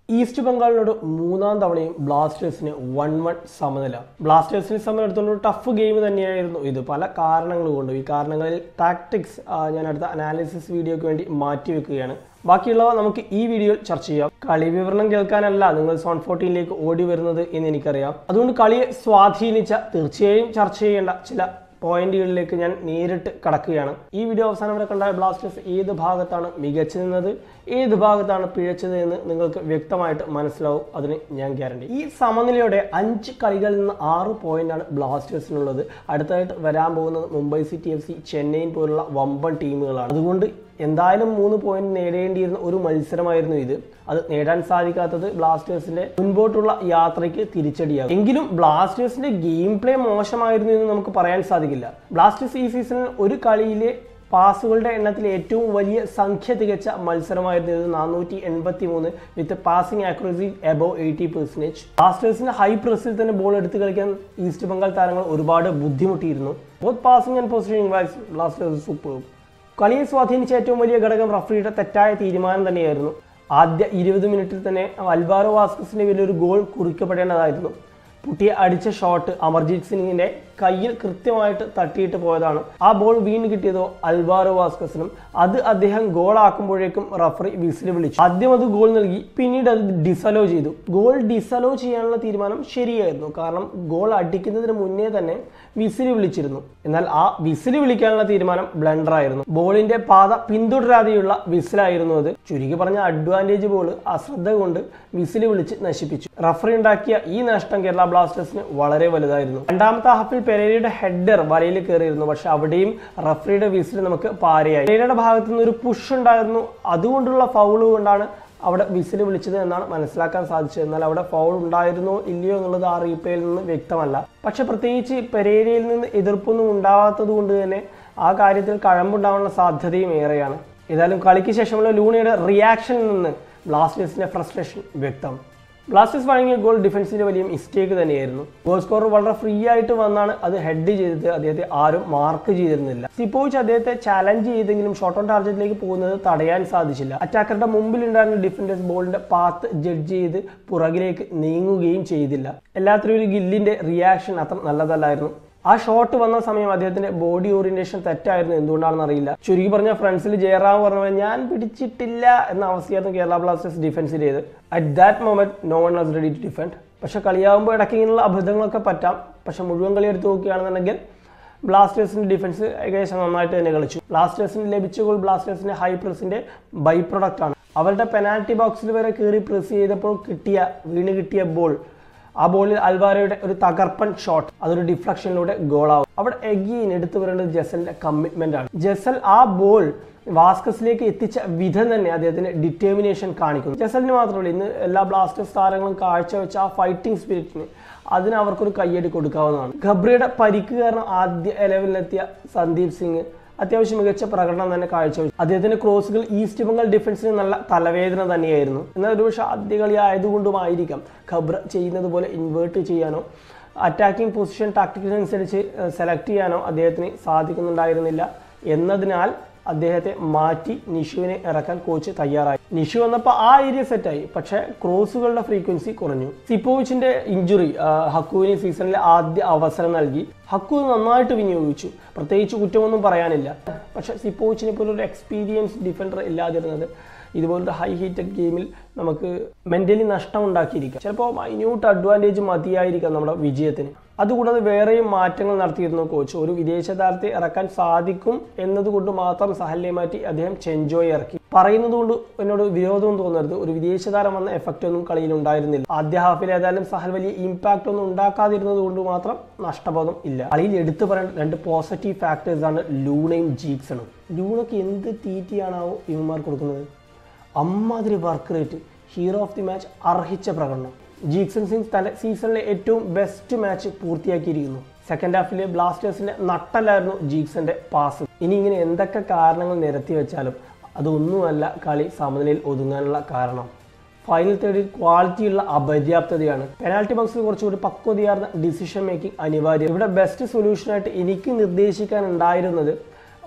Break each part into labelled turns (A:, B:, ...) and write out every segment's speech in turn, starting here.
A: east ബംഗാളിനോട് മൂന്നാം തവണയും ബ്ലാസ്റ്റേഴ്സിന് വൺ വൺ സമനില ബ്ലാസ്റ്റേഴ്സിനെ സംബന്ധിച്ചിടത്തോളം ഒരു ടഫ് ഗെയിം തന്നെയായിരുന്നു ഇത് പല കാരണങ്ങൾ കൊണ്ടും ഈ കാരണങ്ങളിൽ ടാക്ടിക്സ് ഞാൻ അടുത്ത അനാലിസിസ് വീഡിയോയ്ക്ക് വേണ്ടി മാറ്റി വെക്കുകയാണ് ബാക്കിയുള്ളവ നമുക്ക് ഈ വീഡിയോയിൽ ചർച്ച ചെയ്യാം കളി വിവരണം കേൾക്കാനല്ല നിങ്ങൾ സോൺ ഫോർട്ടീനിലേക്ക് ഓടി വരുന്നത് എന്ന് എനിക്കറിയാം അതുകൊണ്ട് കളിയെ സ്വാധീനിച്ച തീർച്ചയായും ചർച്ച ചെയ്യേണ്ട ചില പോയിന്റുകളിലേക്ക് ഞാൻ നേരിട്ട് കടക്കുകയാണ് ഈ വീഡിയോ അവസാനം വരെ കണ്ടാൽ ബ്ലാസ്റ്റേഴ്സ് ഏത് ഭാഗത്താണ് മികച്ചു നിന്നത് ഏത് ഭാഗത്താണ് പിഴച്ചത് എന്ന് നിങ്ങൾക്ക് വ്യക്തമായിട്ട് മനസ്സിലാവും അതിന് ഞാൻ ഗ്യാരണ്ടി ഈ സമനിലയോടെ അഞ്ച് കളികളിൽ നിന്ന് ആറ് പോയിന്റാണ് ബ്ലാസ്റ്റേഴ്സിനുള്ളത് അടുത്തായിട്ട് വരാൻ പോകുന്നത് Mumbai city F C Chennaiyin പോലുള്ള വമ്പൻ ടീമുകളാണ് അതുകൊണ്ട് എന്തായാലും മൂന്ന് പോയിന്റ് നേടേണ്ടിയിരുന്ന ഒരു മത്സരമായിരുന്നു ഇത് അത് നേടാൻ സാധിക്കാത്തത് ബ്ലാസ്റ്റേഴ്സിന്റെ മുൻപോട്ടുള്ള യാത്രയ്ക്ക് തിരിച്ചടിയാകും എങ്കിലും ബ്ലാസ്റ്റേഴ്സിന്റെ ഗെയിം പ്ലേ മോശമായിരുന്നു എന്ന് നമുക്ക് പറയാൻ സാധിക്കില്ല ബ്ലാസ്റ്റേഴ്സ് ഈ സീസണിൽ ഒരു കളിയിലെ പാസുകളുടെ എണ്ണത്തിൽ ഏറ്റവും വലിയ സംഖ്യ തികച്ച മത്സരമായിരുന്നു ഇത് നാനൂറ്റി എൺപത്തി മൂന്ന് with passing accuracy above eighty percentage ബ്ലാസ്റ്റേഴ്സിന് ഹൈ പ്രസിൽ തന്നെ ബോൾ എടുത്ത് കളിക്കാൻ ഈസ്റ്റ് ബംഗാൾ താരങ്ങൾ ഒരുപാട് ബുദ്ധിമുട്ടിയിരുന്നു both passing and positioning wise Blasters super കളിയെ സ്വാധീനിച്ച ഏറ്റവും വലിയ ഘടകം റഫറിയുടെ തെറ്റായ തീരുമാനം തന്നെയായിരുന്നു ആദ്യ ഇരുപത് മിനിറ്റിൽ തന്നെ അൽവാരോ വാസ്കസിന്റെ വലിയൊരു ഗോൾ കുറിക്കപ്പെടേണ്ടതായിരുന്നു പുട്ടിയെ അടിച്ച ഷോട്ട് അമർജീത് സിംഗിന്റെ കയ്യിൽ കൃത്യമായിട്ട് തട്ടിയിട്ട് പോയതാണ് ആ ബോൾ വീണ് കിട്ടിയതോ അൽവാരോ വാസ്കസിനും അത് അദ്ദേഹം ഗോളാക്കുമ്പോഴേക്കും റഫറി വിസിൽ വിളിച്ചു ആദ്യം അത് ഗോൾ നൽകി പിന്നീട് അത് ഡിസലോ ചെയ്തു ഗോൾ ഡിസലോ ചെയ്യാനുള്ള തീരുമാനം ശരിയായിരുന്നു കാരണം ഗോൾ അടിക്കുന്നതിന് മുന്നേ തന്നെ വിസിൽ വിളിച്ചിരുന്നു എന്നാൽ ആ വിസിൽ വിളിക്കാനുള്ള തീരുമാനം ബ്ലണ്ടർ ആയിരുന്നു ബോളിന്റെ പാത പിന്തുടരാതെയുള്ള വിസിലായിരുന്നു അത് ചുരുക്കി പറഞ്ഞ അഡ്വാൻറ്റേജ് ബോൾ അശ്രദ്ധ കൊണ്ട് വിസിൽ വിളിച്ച് നശിപ്പിച്ചു റഫറി ഉണ്ടാക്കിയ ഈ നഷ്ടം കേരള ബ്ലാസ്റ്റേഴ്സിന് വളരെ വലുതായിരുന്നു രണ്ടാമത്തെ ഹാഫിൽ പെരേരയുടെ ഹെഡർ വലയിൽ കയറിയിരുന്നു പക്ഷെ അവിടെയും റഫറിയുടെ വിസിൽ നമുക്ക് പാരയായി പെരേരയുടെ ഭാഗത്തു നിന്ന് ഒരു പുഷ് ഉണ്ടായിരുന്നു അതുകൊണ്ടുള്ള ഫൗള് കൊണ്ടാണ് അവിടെ വിസിൽ വിളിച്ചത് എന്നാണ് മനസ്സിലാക്കാൻ സാധിച്ചത് എന്നാൽ അവിടെ ഫൗൾ ഉണ്ടായിരുന്നോ ഇല്ലയോ എന്നുള്ളത് ആ റീപ്ലേയിൽ നിന്ന് വ്യക്തമല്ല പക്ഷെ പ്രത്യേകിച്ച് പെരേരയിൽ നിന്ന് എതിർപ്പൊന്നും ഉണ്ടാവാത്തത് കൊണ്ട് തന്നെ ആ കാര്യത്തിൽ കഴമ്പുണ്ടാവാനുള്ള സാധ്യതയും ഏറെയാണ് ഏതായാലും കളിക്ക് ശേഷമുള്ള ലൂണയുടെ റിയാക്ഷനിൽ നിന്ന് ബ്ലാസ്റ്റേഴ്സിന്റെ ഫ്രസ്ട്രേഷൻ വ്യക്തം ബ്ലാസ്റ്റേഴ്സ് വഴങ്ങിയ ഗോൾ ഡിഫൻസിന്റെ വലിയ മിസ്റ്റേക്ക് തന്നെയായിരുന്നു ഗോൾ സ്കോറർ വളരെ ഫ്രീ ആയിട്ട് വന്നാണ് അത് ഹെഡ് ചെയ്തത് അദ്ദേഹത്തെ ആരും മാർക്ക് ചെയ്തിരുന്നില്ല സിപ്പോവിച്ച് അദ്ദേഹത്തെ ചാലഞ്ച് ചെയ്തെങ്കിലും ഷോട്ട് ഓൺ ടാർജറ്റിലേക്ക് പോകുന്നത് തടയാൻ സാധിച്ചില്ല അറ്റാക്കറുടെ മുമ്പിലുണ്ടായിരുന്ന ഡിഫൻഡേഴ്സ് ബോളിന്റെ പാത്ത് ജഡ്ജ് ചെയ്ത് പുറകിലേക്ക് നീങ്ങുകയും ചെയ്തില്ല എല്ലാത്തിനും ഒരു ഗില്ലിന്റെ റിയാക്ഷൻ അത്ര നല്ലതല്ലായിരുന്നു ആ ഷോട്ട് വന്ന സമയം അദ്ദേഹത്തിന്റെ ബോഡി ഓറിയന്റേഷൻ തെറ്റായിരുന്നു എന്തുകൊണ്ടാണെന്ന് അറിയില്ല ചുരുക്കി പറഞ്ഞ ഫ്രണ്ട്സിൽ ജയറാം പറഞ്ഞ പോലെ ഞാൻ പിടിച്ചിട്ടില്ല എന്ന അവസ്ഥയായിരുന്നു കേരള ബ്ലാസ്റ്റേഴ്സ് ഡിഫൻസ് ചെയ്ത് at that moment no one was ready to defend പക്ഷെ കളിയാകുമ്പോൾ ഇടയ്ക്ക് ഇങ്ങനെയുള്ള അബദ്ധങ്ങളൊക്കെ പറ്റാം പക്ഷെ മുഴുവൻ കളി എടുത്ത് നോക്കുകയാണെന്നുണ്ടെങ്കിൽ ബ്ലാസ്റ്റേഴ്സിന്റെ ഡിഫൻസ് ഏകദേശം നന്നായിട്ട് തന്നെ കളിച്ചു ബ്ലാസ്റ്റേഴ്സിന് ലഭിച്ച ഗോൾ ബ്ലാസ്റ്റേഴ്സിന്റെ ഹൈ പ്രസിന്റെ ബൈ പ്രൊഡക്റ്റ് ആണ് അവരുടെ പെനാൽറ്റി ബോക്സിൽ വരെ കയറി പ്രസ് ചെയ്തപ്പോൾ കിട്ടിയ വീണ് കിട്ടിയ ബോൾ ആ ബോളിൽ അൽവാരയുടെ ഒരു തകർപ്പൻ ഷോട്ട് അതൊരു ഡിഫ്ലക്ഷനിലൂടെ ഗോളാവും അവിടെ എഗെയിൻ എടുത്തു വരേണ്ടത് ജസലിന്റെ കമ്മിറ്റ്മെന്റ് ആണ് ജസൽ ആ ബോൾ വാസ്കസിലേക്ക് എത്തിച്ച വിധം തന്നെ അദ്ദേഹത്തിന്റെ ഡിറ്റർമിനേഷൻ കാണിക്കുന്നു ജസലിന് മാത്രമല്ല ഇന്ന് എല്ലാ ബ്ലാസ്റ്റേഴ്സ് താരങ്ങളും കാഴ്ചവെച്ച ആ ഫൈറ്റിംഗ് സ്പിരിറ്റിന് അതിന് അവർക്കൊരു കയ്യടി കൊടുക്കാവുന്നതാണ് ഗബ്രിയുടെ പരിക്ക് കാരണം ആദ്യ ലെവലിലെത്തിയ സന്ദീപ് സിംഗ് അത്യാവശ്യം മികച്ച പ്രകടനം തന്നെ കാഴ്ചവെച്ചു അദ്ദേഹത്തിന്റെ ക്രോസുകൾ ഈസ്റ്റ് ബംഗാൾ ഡിഫൻസിന് നല്ല തലവേദന തന്നെയായിരുന്നു എന്നാൽ ഒരുപക്ഷെ ആദ്യ കളി ആയതുകൊണ്ടുമായിരിക്കാം ഖബ്ര ചെയ്യുന്നത് പോലെ ഇൻവേർട്ട് ചെയ്യാനോ അറ്റാക്കിംഗ് പൊസിഷൻ ടാക്ടിക്സ് അനുസരിച്ച് സെലക്ട് ചെയ്യാനോ അദ്ദേഹത്തിന് സാധിക്കുന്നുണ്ടായിരുന്നില്ല എന്നതിനാൽ അദ്ദേഹത്തെ മാറ്റി നിഷുവിനെ ഇറക്കാൻ കോച്ച് തയ്യാറായി നിഷു വന്നപ്പോൾ ആ ഏരിയ സെറ്റായി പക്ഷേ ക്രോസുകളുടെ ഫ്രീക്വൻസി കുറഞ്ഞു സിപ്പോവിച്ചിന്റെ ഇഞ്ചുറി ഹക്കുവിന് സീസണിലെ ആദ്യ അവസരം നൽകി ഹക്കു നന്നായിട്ട് വിനിയോഗിച്ചു പ്രത്യേകിച്ച് കുറ്റമൊന്നും പറയാനില്ല പക്ഷെ സിപ്പോവിച്ചിനെ പോലെ ഒരു എക്സ്പീരിയൻസ് ഡിഫൻഡർ ഇല്ലാതിരുന്നത് ഇതുപോലത്തെ ഹൈ ഹീറ്റഡ് ഗെയിമിൽ നമുക്ക് മെന്റലി നഷ്ടം ഉണ്ടാക്കിയിരിക്കാം ചിലപ്പോൾ മൈന്യൂട്ട് അഡ്വാൻറ്റേജ് മതിയായിരിക്കാം നമ്മുടെ വിജയത്തിന് അതുകൂടാതെ വേറെയും മാറ്റങ്ങൾ നടത്തിയിരുന്നു കോച്ച് ഒരു വിദേശ താരത്തെ ഇറക്കാൻ സാധിക്കും എന്നതുകൊണ്ട് മാത്രം സഹലിനെ മാറ്റി അദ്ദേഹം ചെഞ്ചോയെ ഇറക്കി പറയുന്നത് കൊണ്ട് എന്നോട് വിരോധം തോന്നരുത് ഒരു വിദേശ താരം വന്ന എഫക്റ്റ് ഒന്നും കളിയിൽ ഉണ്ടായിരുന്നില്ല ആദ്യ ഹാഫിൽ ഏതായാലും സഹൽ വലിയ ഇമ്പാക്റ്റ് ഒന്നും ഉണ്ടാക്കാതിരുന്നത് കൊണ്ട് മാത്രം നഷ്ടബോധം ഇല്ല കളിയിൽ എടുത്തു പറയേണ്ട രണ്ട് പോസിറ്റീവ് ഫാക്ടേഴ്സ് ആണ് ലൂണയും ജീക്സണും ലൂണയ്ക്ക് എന്ത് തീറ്റിയാണാവോ ഇവന്മാർ കൊടുക്കുന്നത് അമ്മാതിരി work rate hero of the match അർഹിച്ച പ്രകടനം ജീക്സൺ സിംഗ് തന്റെ സീസണിലെ ഏറ്റവും ബെസ്റ്റ് മാച്ച് പൂർത്തിയാക്കിയിരിക്കുന്നു സെക്കൻഡ് ഹാഫിലെ ബ്ലാസ്റ്റേഴ്സിന്റെ നട്ടല്ലായിരുന്നു ജീക്സന്റെ പാസ് ഇനി ഇങ്ങനെ എന്തൊക്കെ കാരണങ്ങൾ നിരത്തി വെച്ചാലും അതൊന്നുമല്ല കളി സമനിലയിൽ ഒതുങ്ങാനുള്ള കാരണം ഫൈനൽ തേർഡിൽ ക്വാളിറ്റിയുള്ള അപര്യാപ്തതയാണ് പെനാൽറ്റി ബോക്സിൽ കുറച്ചുകൂടി പക്വതയാർന്ന ഡിസിഷൻ മേക്കിംഗ് അനിവാര്യം ഇവിടെ ബെസ്റ്റ് സൊല്യൂഷനായിട്ട് എനിക്ക് നിർദ്ദേശിക്കാൻ ഉണ്ടായിരുന്നത്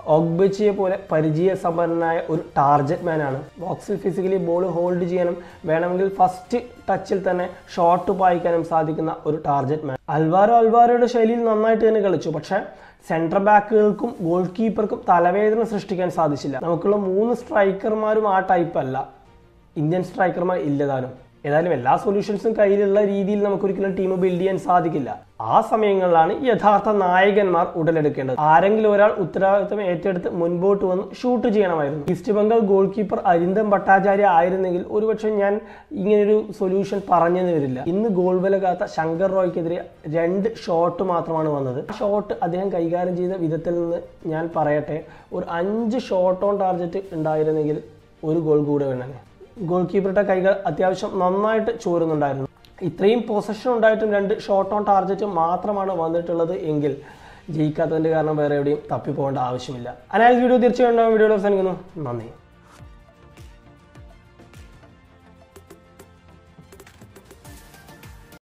A: ഒഗ്ബച്ചിയെ പോലെ പരിചയസമ്പന്നനായ ഒരു ടാർജറ്റ് മാനാണ് ബോക്സിൽ ഫിസിക്കലി ബോൾ ഹോൾഡ് ചെയ്യാനും വേണമെങ്കിൽ ഫസ്റ്റ് ടച്ചിൽ തന്നെ ഷോട്ട് പായിക്കാനും സാധിക്കുന്ന ഒരു ടാർജറ്റ് മാൻ അൽവാരോ അൽവാരോയുടെ ശൈലിയിൽ നന്നായിട്ട് തന്നെ കളിച്ചു പക്ഷേ സെൻട്രൽ ബാക്കുകൾക്കും ഗോൾ കീപ്പർക്കും തലവേദന സൃഷ്ടിക്കാൻ സാധിച്ചില്ല നമുക്കുള്ള മൂന്ന് സ്ട്രൈക്കർമാരും ആ ടൈപ്പ് അല്ല ഇന്ത്യൻ സ്ട്രൈക്കർമാർ ഇല്ലതാനും ഏതായാലും എല്ലാ സൊല്യൂഷൻസും കയ്യിലുള്ള രീതിയിൽ നമുക്കൊരിക്കലും ടീം ബിൽഡ് ചെയ്യാൻ സാധിക്കില്ല ആ സമയങ്ങളിലാണ് യഥാർത്ഥ നായകന്മാർ ഉടലെടുക്കേണ്ടത് ആരെങ്കിലും ഒരാൾ ഉത്തരവാദിത്തം ഏറ്റെടുത്ത് മുൻപോട്ട് വന്ന് ഷൂട്ട് ചെയ്യണമായിരുന്നു East Bengal goalkeeper Arindam Bhattacharya ആയിരുന്നെങ്കിൽ ഒരുപക്ഷെ ഞാൻ ഇങ്ങനൊരു സൊല്യൂഷൻ പറഞ്ഞെന്ന് വരില്ല ഇന്ന് ഗോൾ വില കാത്ത ശങ്കർ റോയ്ക്കെതിരെ രണ്ട് ഷോട്ട് മാത്രമാണ് വന്നത് ആ ഷോട്ട് അദ്ദേഹം കൈകാര്യം ചെയ്ത വിധത്തിൽ നിന്ന് ഞാൻ പറയട്ടെ ഒരു അഞ്ച് ഷോട്ട് ഓൺ ടാർഗറ്റ് ഉണ്ടായിരുന്നെങ്കിൽ ഒരു ഗോൾ കൂടെ വേണം ഗോൾ കീപ്പറുടെ കൈകൾ അത്യാവശ്യം നന്നായിട്ട് ചോരുന്നുണ്ടായിരുന്നു ഇത്രയും പൊസഷൻ ഉണ്ടായിട്ടും രണ്ട് ഷോട്ട് ഓൺ ടാർഗറ്റ് മാത്രമാണ് വന്നിട്ടുള്ളത് എങ്കിൽ ജയിക്കാത്തതിൻ്റെ കാരണം വേറെ എവിടെയും തപ്പിപ്പോകേണ്ട ആവശ്യമില്ല അനാലിസ് വീഡിയോ തീർച്ചയായും ഉണ്ടാവും വീഡിയോ അവസാനിക്കുന്നു നന്ദി